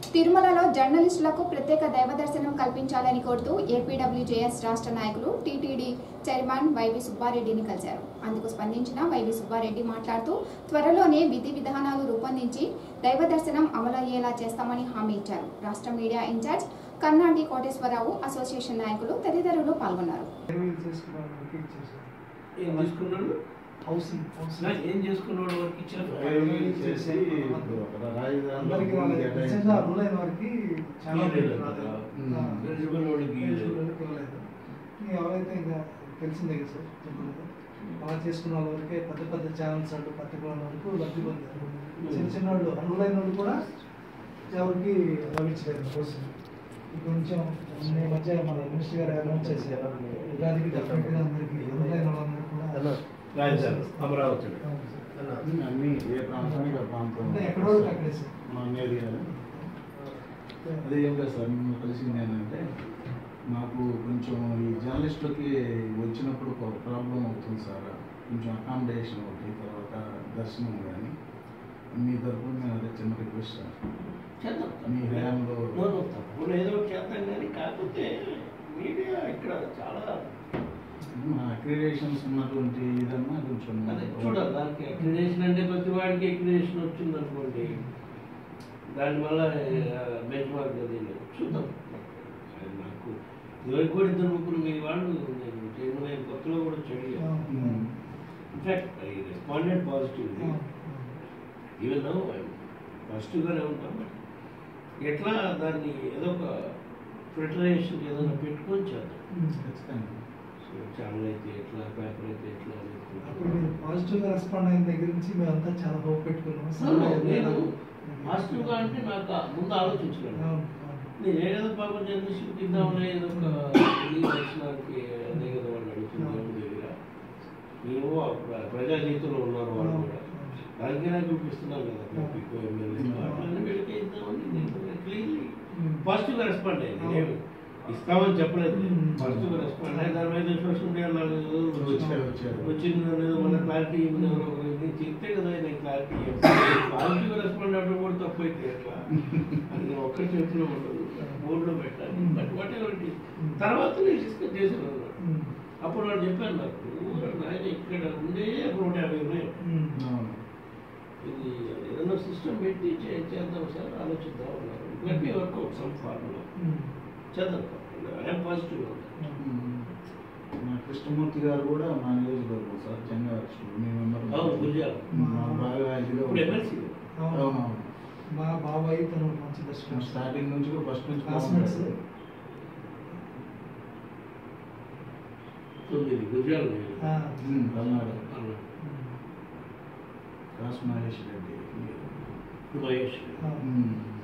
తిరుమలలో జర్నలిస్టులకు ప్రత్యేక దైవ దర్శనం కల్పించాలని కోరుతూ ఏపీడబ్ల్యూజేఎస్ రాష్ట్ర నాయకులు టీటీడీ చైర్మన్ వైవి సుబ్బారెడ్డిని కలిశారు అందుకు స్పందించిన వైవి సుబ్బారెడ్డి మాట్లాడుతూ త్వరలోనే విధి విధానాలు రూపొందించి దైవ దర్శనం అమలయ్యేలా చేస్తామని హామీ ఇచ్చారు రాష్ట్ర media incharge Karnati Koteswararao association నాయకులు తదితరులు పాల్గొన్నారు రెన్యూల్ చేసుకోవడానికి ఇచ్చేసారు ఏం చేసుకున్నాడు హౌసింగ్ హౌసింగ్ నా ఏం చేసుకున్నాడు వరకు ఇచ్చారు రైల్వే చేసి ఇప్పుడు అక్కడ రాజధానిలో అందరికీ భూమి రాలేదు కేటాయించారు. నిజంగా రూల్ అయిన వారికి చాలా ఏం లేదు. రాలేదు. ఉమ్. ఆ, ఎలిజిబుల్ వాళ్ళకి eligible వాళ్ళకి ఇవ్వలేదు. ఇంకా ఎవరైతే ఇంకా తెలిసిందే కదా సార్ చెప్పలేదు అలా చేసుకున్న వాళ్ళ వరకే పెద్ద పెద్ద ఛానల్స్ అంటూ పర్టికులర్ వరకు లబ్ధి పొందారు చిన్న చిన్న వాళ్ళు అర్హులైన వాళ్ళు కూడా ఎవరికి లభించలేదు కోసం ఈ కొంచెం ఈ మధ్య మన మినిస్టర్ గారు అనౌన్స్ చేశారు ఉగాదికి డెఫినెట్గా అందరికీ అర్హులైన వాళ్ళందరూ కూడా రాజధాని అమరావతి అవును సార్. అన్ని ఏ ప్రాంతానికి ఆ ప్రాంతం అంటే ఎక్కడో ఒకటి అక్కడే సార్ మన ఏరియాలో అదే ఏం లేదు సార్ మేము కలిసింది ఏంటంటే మాకు కొంచెం ఈ జర్నలిస్టులకి వచ్చినప్పుడు ఒక ప్రాబ్లం అవుతుంది సార్ కొంచెం అకామిడేషన్ ఒకటి తర్వాత దర్శనం కానీ మీ తరఫున మేము అదే చిన్న రిక్వెస్ట్ సార్ చేద్దాం మీ హయాంలో నో, నో, తప్పకుండా ఏదో ఒకటి చేద్దాం కానీ కాకపోతే మీడియా ఇక్కడ చాలా మా అక్రిడేషన్స్ ఉన్నటువంటి ఇదన్నా కొంచెం అదే చూడాలి దానికి అక్రిడేషన్ అంటే ప్రతి వాడికి అక్రిడేషన్ వచ్చింది అనుకోండి దానివల్ల బెంచ్ మార్క్ అది లేదు. చూద్దాం అది నాకు ఇదివరకు కూడా ఇద్దరు ముగ్గురు మీ వాళ్ళు నేను చైర్మన్ అయిన కొత్తలో కూడా చెడిగా um. In fact I responded positive even no పాజిటివ్గానే ఉంటాం బట్ ఎట్లా దాన్ని ఏదో ఒక ఫిల్టరేషన్ ఏదైనా పెట్టుకొని చేద్దాం ఖచ్చితంగా సో ఛానల్ అయితే ఎట్లా పేపర్ అయితే ఎట్లా అప్పుడు మీరు పాజిటివ్ గా రెస్పాండ్ అయిన దగ్గర నుంచి మేమంతా చాలా హోప్ పెట్టుకున్నాం అసలు నేను పాజిటివ్గా అంటే నాకు ఆ ముందు ఆలోచించలేదు అవును, అవును. నేను ఏదో పాపం జర్నలిస్ట్ ఇద్దామని ఏదో ఒక ఇది దర్శనానికి అదే కదా వాళ్ళు అడుగుతుంది దేవుడి దగ్గర మేము ప్ర- ప్రజా జీవితంలో ఉన్నారు వాళ్ళు కూడా దానికి నాకు చూపిస్తున్నారు కదా ఎంపీకో ఎమ్మెల్యే అట్లనే వీళ్ళకి ఇద్దామని నేను క్లీన్లీ పాజిటివ్గా రెస్పాండ్ అయ్యింది నేను ఇస్తామని చెప్పలేదు Hmm. పాజిటివ్గా రెస్పాండ్ అయ్యి దాని మీద సోషల్ మీడియాలో వచ్చారు, వచ్చారు. వచ్చింది అనేది మన క్లారిటీ చెప్తే కదా నేను క్లారిటీ పాజిటివ్గా రెస్పాండ్ అవ్వడం కూడా తప్పు అయితే ఎట్లా అది ఒక్కరి చేతిలో ఉండదు బోర్డులో పెట్టాలి Hmm. But whatever Hmm. తర్వాత నేను డిస్కస్ చేశాను అన్నమాట. ఉమ్, అప్పుడు వాళ్ళు చెప్పాను నాకు ఆయన ఇక్కడ ఉండే నూట యాభై ఉన్నాయి ఉమ్, అవును ఇది ఏదైనా సిస్టమ్ పెట్టి చే- చేద్దాం సార్ ఆలోచిద్దాం అన్నారు let me workout some formula um, చేద్దాం ఐఎమ్ పాజిటివ్ ఉమ్. మా కృష్ణమూర్తి గారు కూడా మా నియోజకవర్గం సార్ చెన్నై మేము అవును, గురిజాల. మా బాగా ఇదిగా ఇప్పుడు ఎమ్మెల్సీ అవును. అవునవును మా బాబాయ్ తను మంచి దర్శనం స్టార్టింగ్ నుంచి కూడా ఫస్ట్ నుంచి క్లాస్మేట్స్ బాగుంది. తొమ్మిది గురిజాలు ఆ, ఉమ్, పల్నాడు ఉమ్, కాసు మహేష్ రెడ్డి మహేష్ ఆ, ఉమ్.